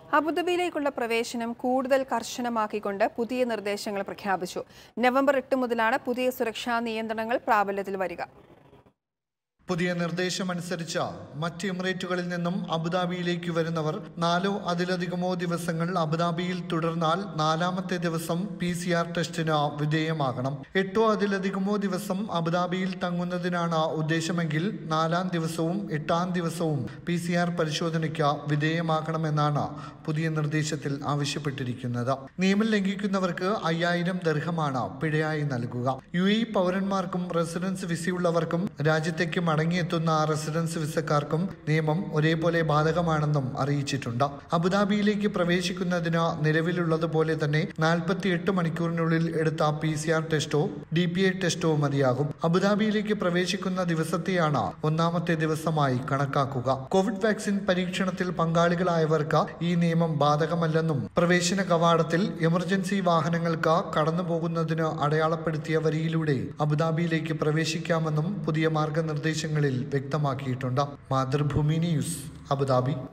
അബുദാബിയിലേക്കുള്ള പ്രവേശനം കൂടുതൽ കർശനമാക്കിക്കൊണ്ട് പുതിയ നിർദ്ദേശങ്ങൾ പ്രഖ്യാപിച്ചു നവംബർ എട്ട് മുതലാണ് പുതിയ സുരക്ഷാ നിയന്ത്രണങ്ങൾ പ്രാബല്യത്തിൽ വരിക പുതിയ നിർദ്ദേശമനുസരിച്ച് മറ്റ് എമിറേറ്റുകളിൽ നിന്നും അബുദാബിയിലേക്ക് വരുന്നവർ നാലോ അതിലധികമോ ദിവസങ്ങൾ അബുദാബിയിൽ തുടർന്നാൽ നാലാമത്തെ ദിവസം പി സി ആർ ടെസ്റ്റിന് വിധേയമാകണം എട്ടോ അതിലധികമോ ദിവസം അബുദാബിയിൽ തങ്ങുന്നതിനാണ് ഉദ്ദേശമെങ്കിൽ നാലാം ദിവസവും എട്ടാം ദിവസവും പി സി ആർ പരിശോധനയ്ക്ക് വിധേയമാക്കണമെന്നാണ് പുതിയ നിർദ്ദേശത്തിൽ ആവശ്യപ്പെട്ടിരിക്കുന്നത് നിയമം ലംഘിക്കുന്നവർക്ക് അയ്യായിരം ദർഹമാണ് പിഴയായി നൽകുക യു എ പൗരന്മാർക്കും റെസിഡൻസ് വിസയുള്ളവർക്കും രാജ്യത്തേക്ക് മടങ്ങിയെത്തുന്ന റെസിഡൻസ് വിസക്കാർക്കും നിയമം ഒരേപോലെ ബാധകമാണെന്നും അറിയിച്ചിട്ടുണ്ട് അബുദാബിയിലേക്ക് പ്രവേശിക്കുന്നതിന് നിലവിലുള്ളതുപോലെ തന്നെ നാൽപ്പത്തിയെട്ട് മണിക്കൂറിനുള്ളിൽ എടുത്ത പി സി ആർ ടെസ്റ്റോ ഡി പി ഐ ടെസ്റ്റോ മതിയാകും അബുദാബിയിലേക്ക് പ്രവേശിക്കുന്ന ദിവസത്തെയാണ് ഒന്നാമത്തെ ദിവസമായി കണക്കാക്കുക കോവിഡ് വാക്സിൻ പരീക്ഷണത്തിൽ പങ്കാളികളായവർക്ക് ഈ നിയമം ബാധകമല്ലെന്നും പ്രവേശന കവാടത്തിൽ എമർജൻസി വാഹനങ്ങൾക്ക് കടന്നുപോകുന്നതിന് അടയാളപ്പെടുത്തിയ വരിയിലൂടെ അബുദാബിയിലേക്ക് പ്രവേശിക്കാമെന്നും പുതിയ മാർഗനിർദ്ദേശങ്ങളിൽ വ്യക്തമാക്കിയിട്ടുണ്ട് മാതൃഭൂമി ന്യൂസ് അബുദാബി